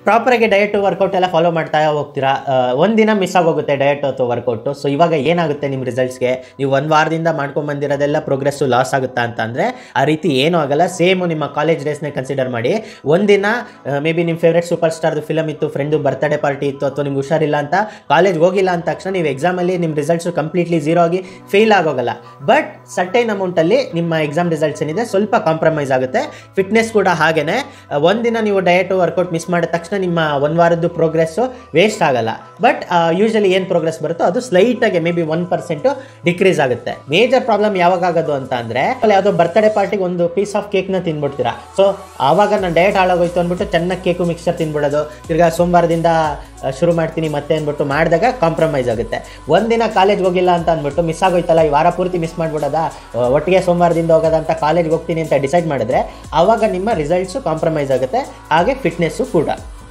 ಪ್ರಾಪರಾಗಿ diet workout ಎಲ್ಲ follow ಮಾಡ್ತಾ ಹೋಗ್ತೀರಾ ಆ, ಒಂದಿನ ಮಿಸ್ ಆಗೋಗುತ್ತೆ ಡಯಟ್ ಅಥವಾ ವರ್ಕೌಟು ಸೊ ಇವಾಗ ಏನಾಗುತ್ತೆ ನಿಮ್ಮ ರಿಸಲ್ಟ್ಸ್ಗೆ ನೀವು ಒಂದು ವಾರದಿಂದ ಮಾಡ್ಕೊಂಡು ಬಂದಿರೋದೆಲ್ಲ ಪ್ರೋಗ್ರೆಸ್ಸು ಲಾಸ್ ಆಗುತ್ತಾ ಅಂತಂದರೆ ಆ ರೀತಿ ಏನೂ ಆಗಲ್ಲ ಸೇಮು ನಿಮ್ಮ ಕಾಲೇಜ್ ಡೇಸ್ನೇ ಕನ್ಸಿಡರ್ ಮಾಡಿ ಒಂದಿನ ಮೇ ಬಿ ನಿಮ್ಮ ಫೇವ್ರೆಟ್ ಸೂಪರ್ ಸ್ಟಾರ್ದು ಫಿಲಮ್ ಇತ್ತು ಫ್ರೆಂಡು ಬರ್ತ್ಡೇ ಪಾರ್ಟಿ ಇತ್ತು ಅಥವಾ ನಿಮ್ಗೆ ಹುಷಾರಿಲ್ಲ ಅಂತ ಕಾಲೇಜ್ಗೆ ಹೋಗಿಲ್ಲ ಅಂದ ತಕ್ಷಣ ನೀವು ಎಕ್ಸಾಮಲ್ಲಿ ನಿಮ್ಮ ರಿಸಲ್ಟ್ಸು ಕಂಪ್ಲೀಟ್ಲಿ ಝೀರೋ ಆಗಿ ಫೇಲ್ ಆಗೋಗಲ್ಲ ಬಟ್ ಸರ್ಟೈನ್ ಅಮೌಂಟಲ್ಲಿ ನಿಮ್ಮ ಎಕ್ಸಾಮ್ ರಿಸಲ್ಟ್ಸ್ ಏನಿದೆ ಸ್ವಲ್ಪ ಕಾಂಪ್ರಮೈಸ್ ಆಗುತ್ತೆ ಫಿಟ್ನೆಸ್ ಕೂಡ ಹಾಗೇನೆ ಆ, ಒಂದಿನ ನೀವು ಡಯಟ್ ವರ್ಕೌಟ್ ಮಿಸ್ ಮಾಡಿದ ತಕ್ಷಣ ನಿಮ್ಮ ಒಂದು ವಾರದ್ದು ಪ್ರೋಗ್ರೆಸ್ಸು ವೇಸ್ಟ್ ಆಗಲ್ಲ ಬಟ್ ಯೂಶಲಿ ಏನು ಪ್ರೋಗ್ರೆಸ್ ಬರುತ್ತೋ ಅದು ಸ್ಲೈಟಾಗಿ maybe one percent decrease ಆಗುತ್ತೆ ಮೇಜರ್ ಪ್ರಾಬ್ಲಮ್ ಯಾವಾಗ ಆಗೋದು ಅಂತ ಅಂದರೆ ಯಾವುದೋ ಬರ್ತ್ಡೇ ಪಾರ್ಟಿಗೆ ಒಂದು ಪೀಸ್ ಆಫ್ ಕೇಕ್ನ ತಿನ್ಬಿಡ್ತೀರಾ ಸೊ ಆವಾಗ ನಾನು ಡಯಟ್ ಹಾಳಾಗೋಯ್ತು ಅಂದ್ಬಿಟ್ಟು ಚೆನ್ನಾಗಿ ಕೇಕು ಮಿಕ್ಸರ್ ತಿನ್ಬಿಡೋದು ತಿರ್ಗಾ ಸೋಮವಾರದಿಂದ ಆ, ಶುರು ಮಾಡ್ತೀನಿ ಮತ್ತೆ ಅಂದ್ಬಿಟ್ಟು ಮಾಡಿದಾಗ ಕಾಂಪ್ರಮೈಸ್ ಆಗುತ್ತೆ ಒಂದಿನ ಕಾಲೇಜ್ಗೆ ಹೋಗಿಲ್ಲ ಅಂತ ಅಂದ್ಬಿಟ್ಟು ಮಿಸ್ ಆಗೋಯ್ತಲ್ಲ ಈ ವಾರ ಪೂರ್ತಿ ಮಿಸ್ ಮಾಡ್ಬಿಡೋದಾ ಆ, ಒಟ್ಟಿಗೆ ಸೋಮವಾರದಿಂದ ಹೋಗೋದಂತ ಕಾಲೇಜ್ಗೆ ಹೋಗ್ತೀನಿ ಅಂತ ಡಿಸೈಡ್ ಮಾಡಿದ್ರೆ ಆವಾಗ ನಿಮ್ಮ ರಿಸಲ್ಟ್ಸು ಕಾಂಪ್ರಮೈಸ್ ಆಗುತ್ತೆ ಹಾಗೆ ಫಿಟ್ನೆಸ್ಸು ಕೂಡ